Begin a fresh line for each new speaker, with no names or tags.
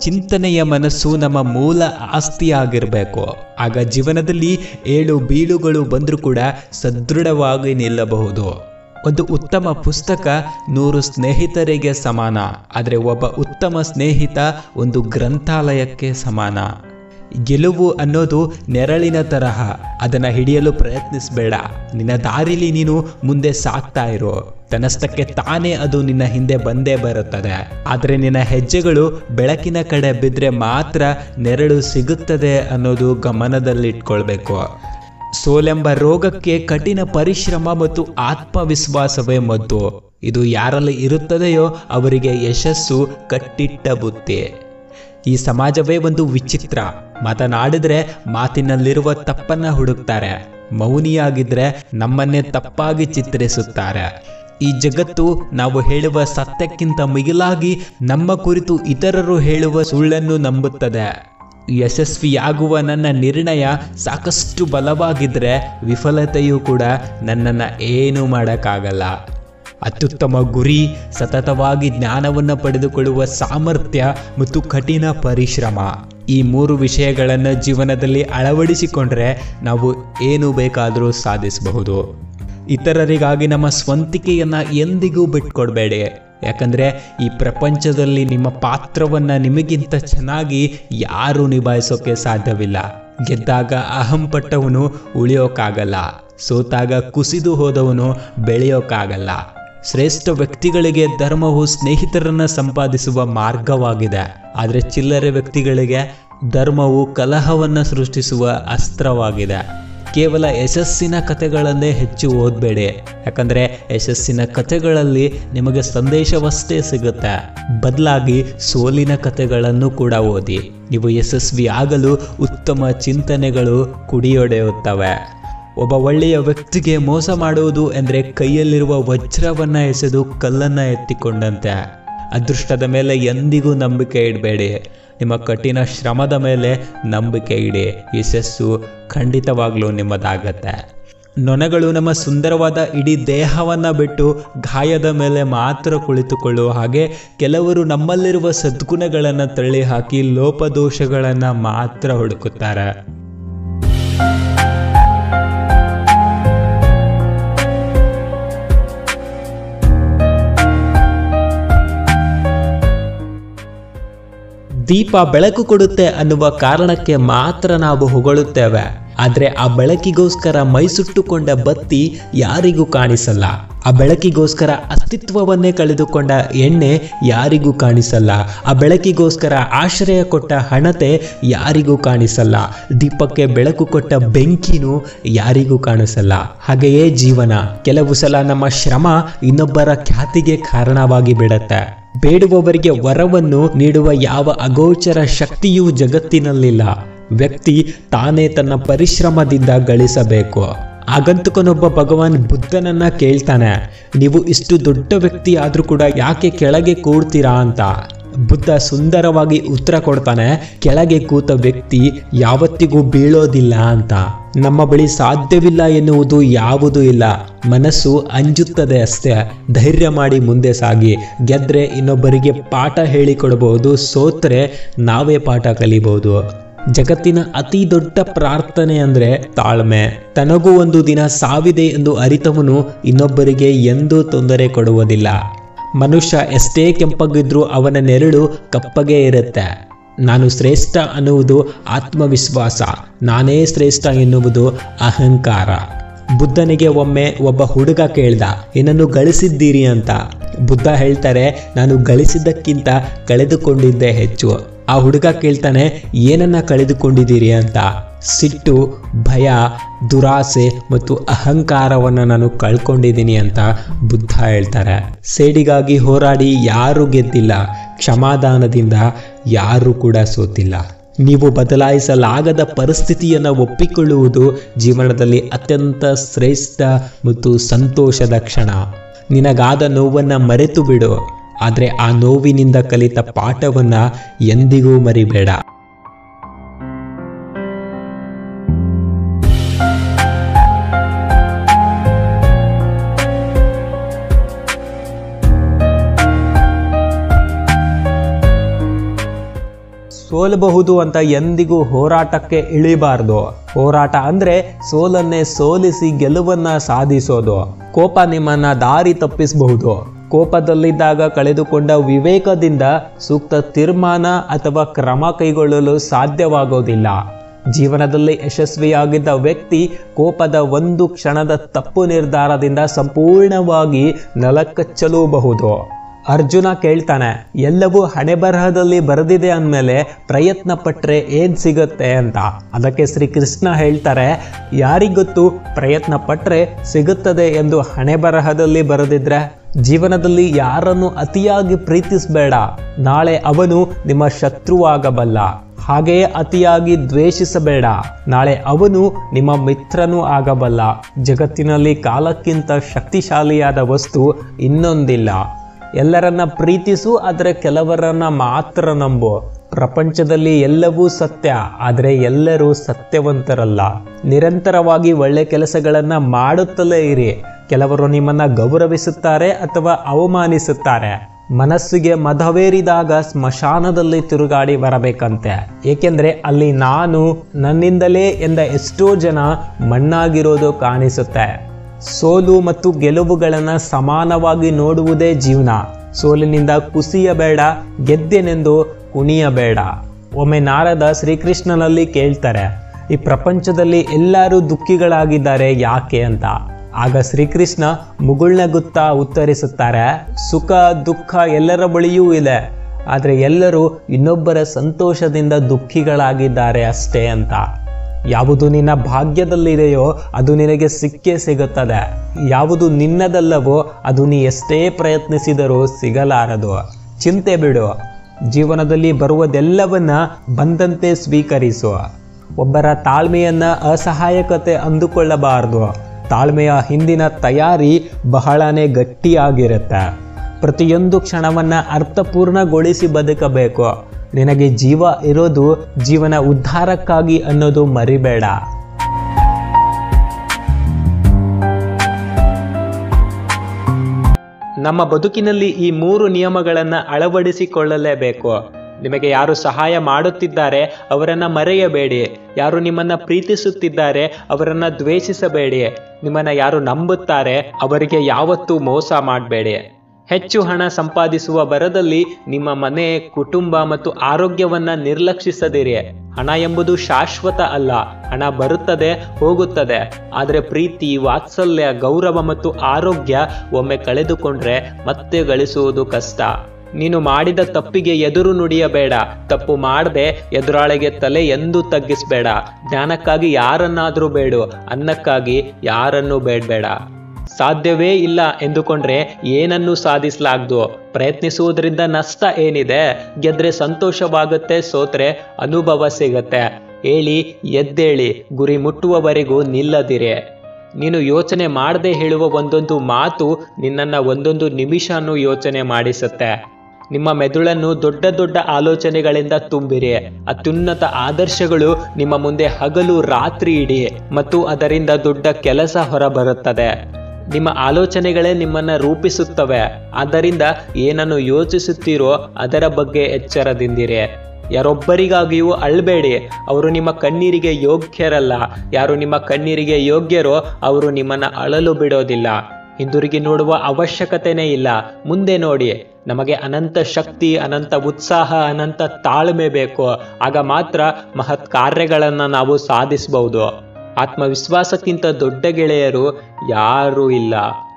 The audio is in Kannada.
ಚಿಂತನೆಯ ಮನಸ್ಸು ನಮ್ಮ ಮೂಲ ಆಸ್ತಿಯಾಗಿರಬೇಕು ಆಗ ಜೀವನದಲ್ಲಿ ಏಳು ಬೀಳುಗಳು ಬಂದರೂ ಕೂಡ ಸದೃಢವಾಗಿ ನಿಲ್ಲಬಹುದು ಒಂದು ಉತ್ತಮ ಪುಸ್ತಕ ನೂರು ಸ್ನೇಹಿತರಿಗೆ ಸಮಾನ ಆದರೆ ಒಬ್ಬ ಉತ್ತಮ ಸ್ನೇಹಿತ ಒಂದು ಗ್ರಂಥಾಲಯಕ್ಕೆ ಸಮಾನ ಗೆಲುವು ಅನ್ನೋದು ನೆರಳಿನ ತರಹ ಅದನ್ನು ಹಿಡಿಯಲು ಪ್ರಯತ್ನಿಸಬೇಡ ನಿನ್ನ ದಾರಿಲಿ ನೀನು ಮುಂದೆ ಸಾಕ್ತಾ ಇರೋ ತನ್ನಷ್ಟಕ್ಕೆ ತಾನೇ ಅದು ನಿನ್ನ ಹಿಂದೆ ಬಂದೇ ಬರುತ್ತದೆ ಆದರೆ ನಿನ್ನ ಹೆಜ್ಜೆಗಳು ಬೆಳಕಿನ ಕಡೆ ಬಿದ್ದರೆ ಮಾತ್ರ ನೆರಳು ಸಿಗುತ್ತದೆ ಅನ್ನೋದು ಗಮನದಲ್ಲಿಟ್ಕೊಳ್ಬೇಕು ಸೋಲೆಂಬ ರೋಗಕ್ಕೆ ಕಠಿಣ ಪರಿಶ್ರಮ ಮತ್ತು ಆತ್ಮವಿಶ್ವಾಸವೇ ಮದ್ದು ಇದು ಯಾರಲ್ಲಿ ಇರುತ್ತದೆಯೋ ಅವರಿಗೆ ಯಶಸ್ಸು ಕಟ್ಟಿಟ್ಟ ಬುತ್ತಿ ಈ ಸಮಾಜವೇ ಒಂದು ವಿಚಿತ್ರ ಮಾತನಾಡಿದ್ರೆ ಮಾತಿನಲ್ಲಿರುವ ತಪ್ಪನ್ನ ಹುಡುಕ್ತಾರೆ ಮೌನಿಯಾಗಿದ್ರೆ ನಮ್ಮನ್ನೇ ತಪ್ಪಾಗಿ ಚಿತ್ರಿಸುತ್ತಾರೆ ಈ ಜಗತ್ತು ನಾವು ಹೇಳುವ ಸತ್ಯಕ್ಕಿಂತ ಮಿಗಿಲಾಗಿ ನಮ್ಮ ಕುರಿತು ಇತರರು ಹೇಳುವ ಸುಳ್ಳನ್ನು ನಂಬುತ್ತದೆ ಯಶಸ್ವಿಯಾಗುವ ನನ್ನ ನಿರ್ಣಯ ಸಾಕಷ್ಟು ಬಲವಾಗಿದ್ರೆ ವಿಫಲತೆಯೂ ಕೂಡ ನನ್ನನ್ನು ಏನೂ ಮಾಡೋಕ್ಕಾಗಲ್ಲ ಅತ್ಯುತ್ತಮ ಗುರಿ ಸತತವಾಗಿ ಜ್ಞಾನವನ್ನು ಪಡೆದುಕೊಳ್ಳುವ ಸಾಮರ್ಥ್ಯ ಮತ್ತು ಕಠಿಣ ಪರಿಶ್ರಮ ಈ ಮೂರು ವಿಷಯಗಳನ್ನು ಜೀವನದಲ್ಲಿ ಅಳವಡಿಸಿಕೊಂಡ್ರೆ ನಾವು ಏನು ಬೇಕಾದರೂ ಸಾಧಿಸಬಹುದು ಇತರರಿಗಾಗಿ ನಮ್ಮ ಸ್ವಂತಿಕೆಯನ್ನು ಎಂದಿಗೂ ಬಿಟ್ಕೊಡ್ಬೇಡಿ ಯಾಕಂದರೆ ಈ ಪ್ರಪಂಚದಲ್ಲಿ ನಿಮ್ಮ ಪಾತ್ರವನ್ನು ನಿಮಗಿಂತ ಚೆನ್ನಾಗಿ ಯಾರೂ ನಿಭಾಯಿಸೋಕೆ ಸಾಧ್ಯವಿಲ್ಲ ಗೆದ್ದಾಗ ಅಹಂಪಟ್ಟವನು ಉಳಿಯೋಕ್ಕಾಗಲ್ಲ ಸೋತಾಗ ಕುಸಿದು ಹೋದವನು ಬೆಳೆಯೋಕ್ಕಾಗಲ್ಲ ಶ್ರೇಷ್ಠ ವ್ಯಕ್ತಿಗಳಿಗೆ ಧರ್ಮವು ಸ್ನೇಹಿತರನ್ನ ಸಂಪಾದಿಸುವ ಮಾರ್ಗವಾಗಿದೆ ಆದರೆ ಚಿಲ್ಲರೆ ವ್ಯಕ್ತಿಗಳಿಗೆ ಧರ್ಮವು ಕಲಹವನ್ನು ಸೃಷ್ಟಿಸುವ ಅಸ್ತ್ರವಾಗಿದೆ ಕೇವಲ ಯಶಸ್ಸಿನ ಕಥೆಗಳನ್ನೇ ಹೆಚ್ಚು ಓದಬೇಡಿ ಯಾಕಂದರೆ ಯಶಸ್ಸಿನ ಕಥೆಗಳಲ್ಲಿ ನಿಮಗೆ ಸಂದೇಶವಷ್ಟೇ ಸಿಗುತ್ತೆ ಬದಲಾಗಿ ಸೋಲಿನ ಕಥೆಗಳನ್ನು ಕೂಡ ಓದಿ ನೀವು ಯಶಸ್ವಿ ಆಗಲು ಉತ್ತಮ ಚಿಂತನೆಗಳು ಕುಡಿಯೊಡೆಯುತ್ತವೆ ಒಬ್ಬ ಒಳ್ಳೆಯ ವ್ಯಕ್ತಿಗೆ ಮೋಸ ಮಾಡುವುದು ಎಂದರೆ ಕೈಯಲ್ಲಿರುವ ವಜ್ರವನ್ನ ಎಸೆದು ಕಲ್ಲನ್ನು ಎತ್ತಿಕೊಂಡಂತೆ ಅದೃಷ್ಟದ ಮೇಲೆ ಎಂದಿಗೂ ನಂಬಿಕೆ ಇಡಬೇಡಿ ನಿಮ್ಮ ಕಠಿಣ ಶ್ರಮದ ಮೇಲೆ ನಂಬಿಕೆ ಇಡಿ ಯಶಸ್ಸು ಖಂಡಿತವಾಗ್ಲೂ ನಿಮ್ಮದಾಗತ್ತೆ ನೊಣಗಳು ನಮ್ಮ ಸುಂದರವಾದ ಇಡೀ ದೇಹವನ್ನ ಬಿಟ್ಟು ಗಾಯದ ಮೇಲೆ ಮಾತ್ರ ಕುಳಿತುಕೊಳ್ಳುವ ಹಾಗೆ ಕೆಲವರು ನಮ್ಮಲ್ಲಿರುವ ಸದ್ಗುಣಗಳನ್ನು ತಳ್ಳಿ ಹಾಕಿ ಲೋಪದೋಷಗಳನ್ನು ಮಾತ್ರ ಹುಡುಕುತ್ತಾರೆ ದೀಪ ಬೆಳಕು ಕೊಡುತ್ತೆ ಅನ್ನುವ ಕಾರಣಕ್ಕೆ ಮಾತ್ರ ನಾವು ಹೊಗಳುತ್ತೇವೆ ಆದರೆ ಆ ಬೆಳಕಿಗೋಸ್ಕರ ಮೈಸುಟ್ಟುಕೊಂಡ ಬತ್ತಿ ಯಾರಿಗೂ ಕಾಣಿಸಲ್ಲ ಆ ಬೆಳಕಿಗೋಸ್ಕರ ಅಸ್ತಿತ್ವವನ್ನೇ ಕಳೆದುಕೊಂಡ ಎಣ್ಣೆ ಯಾರಿಗೂ ಕಾಣಿಸಲ್ಲ ಆ ಬೆಳಕಿಗೋಸ್ಕರ ಆಶ್ರಯ ಕೊಟ್ಟ ಹಣತೆ ಯಾರಿಗೂ ಕಾಣಿಸಲ್ಲ ದೀಪಕ್ಕೆ ಬೆಳಕು ಕೊಟ್ಟ ಬೆಂಕಿನೂ ಯಾರಿಗೂ ಕಾಣಿಸಲ್ಲ ಹಾಗೆಯೇ ಜೀವನ ಕೆಲವು ಸಲ ನಮ್ಮ ಶ್ರಮ ಇನ್ನೊಬ್ಬರ ಖ್ಯಾತಿಗೆ ಕಾರಣವಾಗಿ ಬಿಡತ್ತೆ ಬೇಡುವವರಿಗೆ ವರವನ್ನು ನೀಡುವ ಯಾವ ಅಗೋಚರ ಶಕ್ತಿಯೂ ಜಗತ್ತಿನಲ್ಲಿಲ್ಲ ವ್ಯಕ್ತಿ ತಾನೇ ತನ್ನ ಪರಿಶ್ರಮದಿಂದ ಗಳಿಸಬೇಕು ಆಗಂತುಕನೊಬ್ಬ ಭಗವಾನ್ ಬುದ್ಧನನ್ನ ಕೇಳ್ತಾನೆ ನೀವು ಇಷ್ಟು ದೊಡ್ಡ ವ್ಯಕ್ತಿ ಆದ್ರೂ ಕೂಡ ಯಾಕೆ ಕೆಳಗೆ ಕೂಡ್ತೀರಾ ಅಂತ ಬುದ್ಧ ಸುಂದರವಾಗಿ ಉತ್ತರ ಕೊಡ್ತಾನೆ ಕೆಳಗೆ ಕೂತ ವ್ಯಕ್ತಿ ಯಾವತ್ತಿಗೂ ಬೀಳೋದಿಲ್ಲ ಅಂತ ನಮ್ಮ ಬಳಿ ಸಾಧ್ಯವಿಲ್ಲ ಎನ್ನುವುದು ಯಾವುದೂ ಇಲ್ಲ ಮನಸ್ಸು ಅಂಜುತ್ತದೆ ಅಷ್ಟೇ ಧೈರ್ಯ ಮಾಡಿ ಮುಂದೆ ಸಾಗಿ ಗೆದ್ರೆ ಇನ್ನೊಬ್ಬರಿಗೆ ಪಾಠ ಹೇಳಿಕೊಡಬಹುದು ಸೋತ್ರೆ ನಾವೇ ಪಾಠ ಕಲಿಬಹುದು ಜಗತ್ತಿನ ಅತಿ ದೊಡ್ಡ ಪ್ರಾರ್ಥನೆ ಅಂದ್ರೆ ತಾಳ್ಮೆ ತನಗೂ ಒಂದು ದಿನ ಸಾವಿದೆ ಎಂದು ಅರಿತವನು ಇನ್ನೊಬ್ಬರಿಗೆ ಎಂದೂ ತೊಂದರೆ ಕೊಡುವುದಿಲ್ಲ ಮನುಷ್ಯ ಎಷ್ಟೇ ಕೆಂಪಗಿದ್ರೂ ಅವನ ನೆರಳು ಕಪ್ಪಗೆ ಇರುತ್ತೆ ನಾನು ಶ್ರೇಷ್ಠ ಅನ್ನುವುದು ಆತ್ಮವಿಶ್ವಾಸ ನಾನೇ ಶ್ರೇಷ್ಠ ಎನ್ನುವುದು ಅಹಂಕಾರ ಬುದ್ಧನಿಗೆ ಒಮ್ಮೆ ಒಬ್ಬ ಹುಡುಗ ಕೇಳ್ದ ಏನನ್ನು ಗಳಿಸಿದ್ದೀರಿ ಅಂತ ಬುದ್ಧ ಹೇಳ್ತಾರೆ ನಾನು ಗಳಿಸಿದ್ದಕ್ಕಿಂತ ಕಳೆದುಕೊಂಡಿದ್ದೇ ಹೆಚ್ಚು ಆ ಹುಡುಗ ಕೇಳ್ತಾನೆ ಏನನ್ನ ಕಳೆದುಕೊಂಡಿದ್ದೀರಿ ಅಂತ ಸಿಟ್ಟು ಭಯ ದುರಾಸೆ ಮತ್ತು ಅಹಂಕಾರವನ್ನು ನಾನು ಕಳ್ಕೊಂಡಿದ್ದೀನಿ ಅಂತ ಬುದ್ಧ ಹೇಳ್ತಾರೆ ಸೇಡಿಗಾಗಿ ಹೋರಾಡಿ ಯಾರು ಗೆದ್ದಿಲ್ಲ ಕ್ಷಮಾದಾನದಿಂದ ಯಾರು ಕೂಡ ಸೋತಿಲ್ಲ ನೀವು ಬದಲಾಯಿಸಲಾಗದ ಪರಿಸ್ಥಿತಿಯನ್ನು ಒಪ್ಪಿಕೊಳ್ಳುವುದು ಜೀವನದಲ್ಲಿ ಅತ್ಯಂತ ಶ್ರೇಷ್ಠ ಮತ್ತು ಸಂತೋಷದ ಕ್ಷಣ ನಿನಗಾದ ನೋವನ್ನು ಮರೆತು ಬಿಡು ಆದರೆ ಆ ನೋವಿನಿಂದ ಕಲಿತ ಪಾಠವನ್ನು ಎಂದಿಗೂ ಮರಿಬೇಡ ಸೋಲಬಹುದು ಅಂತ ಎಂದಿಗೂ ಹೋರಾಟಕ್ಕೆ ಇಳಿಬಾರ್ದು ಹೋರಾಟ ಅಂದ್ರೆ ಸೋಲನ್ನೇ ಸೋಲಿಸಿ ಗೆಲುವನ್ನ ಸಾಧಿಸೋದು ಕೋಪ ನಿಮ್ಮನ್ನ ದಾರಿ ತಪ್ಪಿಸಬಹುದು ಕೋಪದಲ್ಲಿದ್ದಾಗ ಕಳೆದುಕೊಂಡ ವಿವೇಕದಿಂದ ಸೂಕ್ತ ತೀರ್ಮಾನ ಅಥವಾ ಕ್ರಮ ಕೈಗೊಳ್ಳಲು ಸಾಧ್ಯವಾಗೋದಿಲ್ಲ ಜೀವನದಲ್ಲಿ ಯಶಸ್ವಿಯಾಗಿದ್ದ ವ್ಯಕ್ತಿ ಕೋಪದ ಒಂದು ಕ್ಷಣದ ತಪ್ಪು ನಿರ್ಧಾರದಿಂದ ಸಂಪೂರ್ಣವಾಗಿ ನೆಲಕಚ್ಚಲೂಬಹುದು ಅರ್ಜುನ ಕೇಳ್ತಾನೆ ಎಲ್ಲವೂ ಹಣೆ ಬರಹದಲ್ಲಿ ಬರೆದಿದೆ ಅಂದಮೇಲೆ ಪ್ರಯತ್ನ ಪಟ್ರೆ ಏನ್ ಸಿಗುತ್ತೆ ಅಂತ ಅದಕ್ಕೆ ಶ್ರೀಕೃಷ್ಣ ಹೇಳ್ತಾರೆ ಯಾರಿಗೊತ್ತು ಪ್ರಯತ್ನ ಪಟ್ರೆ ಸಿಗುತ್ತದೆ ಎಂದು ಹಣೆ ಬರಹದಲ್ಲಿ ಬರೆದಿದ್ರೆ ಜೀವನದಲ್ಲಿ ಯಾರನ್ನು ಅತಿಯಾಗಿ ಪ್ರೀತಿಸಬೇಡ ನಾಳೆ ಅವನು ನಿಮ್ಮ ಶತ್ರುವಾಗಬಲ್ಲ ಹಾಗೆಯೇ ಅತಿಯಾಗಿ ದ್ವೇಷಿಸಬೇಡ ನಾಳೆ ಅವನು ನಿಮ್ಮ ಮಿತ್ರನೂ ಆಗಬಲ್ಲ ಜಗತ್ತಿನಲ್ಲಿ ಕಾಲಕ್ಕಿಂತ ಶಕ್ತಿಶಾಲಿಯಾದ ವಸ್ತು ಇನ್ನೊಂದಿಲ್ಲ ಎಲ್ಲರನ್ನ ಪ್ರೀತಿಸು ಆದರೆ ಕೆಲವರನ್ನ ಮಾತ್ರ ನಂಬು ಪ್ರಪಂಚದಲ್ಲಿ ಎಲ್ಲವೂ ಸತ್ಯ ಆದರೆ ಎಲ್ಲರೂ ಸತ್ಯವಂತರಲ್ಲ ನಿರಂತರವಾಗಿ ಒಳ್ಳೆ ಕೆಲಸಗಳನ್ನ ಮಾಡುತ್ತಲೇ ಇರಿ ಕೆಲವರು ನಿಮ್ಮನ್ನ ಗೌರವಿಸುತ್ತಾರೆ ಅಥವಾ ಅವಮಾನಿಸುತ್ತಾರೆ ಮನಸ್ಸಿಗೆ ಮದವೇರಿದಾಗ ಸ್ಮಶಾನದಲ್ಲಿ ತಿರುಗಾಡಿ ಬರಬೇಕಂತೆ ಏಕೆಂದ್ರೆ ಅಲ್ಲಿ ನಾನು ನನ್ನಿಂದಲೇ ಎಂದ ಎಷ್ಟೋ ಜನ ಮಣ್ಣಾಗಿರೋದು ಕಾಣಿಸುತ್ತೆ ಸೋಲು ಮತ್ತು ಗೆಲುವುಗಳನ್ನು ಸಮಾನವಾಗಿ ನೋಡುವುದೇ ಜೀವನ ಸೋಲಿನಿಂದ ಕುಸಿಯಬೇಡ ಗೆದ್ದೆನೆಂದು ಕುಣಿಯಬೇಡ ಒಮ್ಮೆ ನಾರದ ಶ್ರೀಕೃಷ್ಣನಲ್ಲಿ ಕೇಳ್ತಾರೆ ಈ ಪ್ರಪಂಚದಲ್ಲಿ ಎಲ್ಲರೂ ದುಃಖಿಗಳಾಗಿದ್ದಾರೆ ಯಾಕೆ ಅಂತ ಆಗ ಶ್ರೀಕೃಷ್ಣ ಮುಗುಳ್ನಗುತ್ತಾ ಉತ್ತರಿಸುತ್ತಾರೆ ಸುಖ ದುಃಖ ಎಲ್ಲರ ಬಳಿಯೂ ಇದೆ ಆದರೆ ಎಲ್ಲರೂ ಇನ್ನೊಬ್ಬರ ಸಂತೋಷದಿಂದ ದುಃಖಿಗಳಾಗಿದ್ದಾರೆ ಅಷ್ಟೇ ಅಂತ ಯಾವುದು ನಿನ್ನ ಭಾಗ್ಯದಲ್ಲಿದೆಯೋ ಅದು ನಿನಗೆ ಸಿಕ್ಕೇ ಸಿಗುತ್ತದೆ ಯಾವುದು ನಿನ್ನದಲ್ಲವೋ ಅದು ನೀ ಎಷ್ಟೇ ಪ್ರಯತ್ನಿಸಿದರೂ ಸಿಗಲಾರದು ಚಿಂತೆ ಬಿಡು ಜೀವನದಲ್ಲಿ ಬರುವುದೆಲ್ಲವನ್ನ ಬಂದಂತೆ ಸ್ವೀಕರಿಸು ಒಬ್ಬರ ತಾಳ್ಮೆಯನ್ನ ಅಸಹಾಯಕತೆ ಅಂದುಕೊಳ್ಳಬಾರದು ತಾಳ್ಮೆಯ ಹಿಂದಿನ ತಯಾರಿ ಬಹಳನೇ ಗಟ್ಟಿಯಾಗಿರುತ್ತೆ ಪ್ರತಿಯೊಂದು ಕ್ಷಣವನ್ನ ಅರ್ಥಪೂರ್ಣಗೊಳಿಸಿ ಬದುಕಬೇಕು ನಿನಗೆ ಜೀವ ಇರೋದು ಜೀವನ ಉದ್ಧಾರಕ್ಕಾಗಿ ಅನ್ನೋದು ಮರಿಬೇಡ ನಮ್ಮ ಬದುಕಿನಲ್ಲಿ ಈ ಮೂರು ನಿಯಮಗಳನ್ನು ಅಳವಡಿಸಿಕೊಳ್ಳಲೇಬೇಕು ನಿಮಗೆ ಯಾರು ಸಹಾಯ ಮಾಡುತ್ತಿದ್ದಾರೆ ಅವರನ್ನ ಮರೆಯಬೇಡಿ ಯಾರು ನಿಮ್ಮನ್ನ ಪ್ರೀತಿಸುತ್ತಿದ್ದಾರೆ ಅವರನ್ನ ದ್ವೇಷಿಸಬೇಡಿ ನಿಮ್ಮನ್ನ ಯಾರು ನಂಬುತ್ತಾರೆ ಅವರಿಗೆ ಯಾವತ್ತೂ ಮೋಸ ಮಾಡಬೇಡಿ ಹೆಚ್ಚು ಹಣ ಸಂಪಾದಿಸುವ ಬರದಲ್ಲಿ ನಿಮ್ಮ ಮನೆ ಕುಟುಂಬ ಮತ್ತು ಆರೋಗ್ಯವನ್ನ ನಿರ್ಲಕ್ಷಿಸದಿರಿ ಹಣ ಎಂಬುದು ಶಾಶ್ವತ ಅಲ್ಲ ಹಣ ಬರುತ್ತದೆ ಹೋಗುತ್ತದೆ ಆದರೆ ಪ್ರೀತಿ ವಾತ್ಸಲ್ಯ ಗೌರವ ಮತ್ತು ಆರೋಗ್ಯ ಒಮ್ಮೆ ಕಳೆದುಕೊಂಡ್ರೆ ಮತ್ತೆ ಗಳಿಸುವುದು ಕಷ್ಟ ನೀನು ಮಾಡಿದ ತಪ್ಪಿಗೆ ಎದುರು ನುಡಿಯಬೇಡ ತಪ್ಪು ಮಾಡದೆ ಎದುರಾಳಿಗೆ ತಲೆ ಎಂದೂ ತಗ್ಗಿಸಬೇಡ ಜ್ಞಾನಕ್ಕಾಗಿ ಯಾರನ್ನಾದರೂ ಬೇಡು ಅನ್ನಕ್ಕಾಗಿ ಯಾರನ್ನೂ ಬೇಡಬೇಡ ಸಾಧ್ಯವೇ ಇಲ್ಲ ಎಂದುಕೊಂಡ್ರೆ ಏನನ್ನೂ ಸಾಧಿಸಲಾಗ್ದು ಪ್ರಯತ್ನಿಸುವುದರಿಂದ ನಷ್ಟ ಏನಿದೆ ಗೆದ್ರೆ ಸಂತೋಷವಾಗುತ್ತೆ ಸೋತ್ರೆ ಅನುಭವ ಸಿಗತ್ತೆ ಹೇಳಿ ಎದ್ದೇಳಿ ಗುರಿ ಮುಟ್ಟುವವರೆಗೂ ನಿಲ್ಲದಿರೆ ನೀನು ಯೋಚನೆ ಮಾಡದೆ ಹೇಳುವ ಒಂದೊಂದು ಮಾತು ನಿನ್ನನ್ನ ಒಂದೊಂದು ನಿಮಿಷನೂ ಯೋಚನೆ ಮಾಡಿಸುತ್ತೆ ನಿಮ್ಮ ಮೆದುಳನ್ನು ದೊಡ್ಡ ದೊಡ್ಡ ಆಲೋಚನೆಗಳಿಂದ ತುಂಬಿರಿ ಅತ್ಯುನ್ನತ ಆದರ್ಶಗಳು ನಿಮ್ಮ ಮುಂದೆ ಹಗಲು ರಾತ್ರಿ ಇಡಿ ಮತ್ತು ಅದರಿಂದ ದೊಡ್ಡ ಕೆಲಸ ಹೊರಬರುತ್ತದೆ ನಿಮ್ಮ ಆಲೋಚನೆಗಳೇ ನಿಮ್ಮನ್ನ ರೂಪಿಸುತ್ತವೆ ಆದ್ದರಿಂದ ಏನನ್ನು ಯೋಚಿಸುತ್ತೀರೋ ಅದರ ಬಗ್ಗೆ ಎಚ್ಚರದಿಂದಿರಿ ಯಾರೊಬ್ಬರಿಗಾಗಿಯೂ ಅಳ್ಬೇಡಿ ಅವರು ನಿಮ್ಮ ಕಣ್ಣೀರಿಗೆ ಯೋಗ್ಯರಲ್ಲ ಯಾರು ನಿಮ್ಮ ಕಣ್ಣೀರಿಗೆ ಯೋಗ್ಯರೋ ಅವರು ನಿಮ್ಮನ್ನ ಅಳಲು ಬಿಡೋದಿಲ್ಲ ಹಿಂದಿರುಗಿ ನೋಡುವ ಅವಶ್ಯಕತೆನೇ ಇಲ್ಲ ಮುಂದೆ ನೋಡಿ ನಮಗೆ ಅನಂತ ಶಕ್ತಿ ಅನಂತ ಉತ್ಸಾಹ ಅನಂತ ತಾಳ್ಮೆ ಬೇಕು ಆಗ ಮಾತ್ರ ಮಹತ್ ಕಾರ್ಯಗಳನ್ನು ನಾವು ಸಾಧಿಸಬಹುದು ಆತ್ಮವಿಶ್ವಾಸಕ್ಕಿಂತ ದೊಡ್ಡ ಗೆಳೆಯರು ಯಾರೂ ಇಲ್ಲ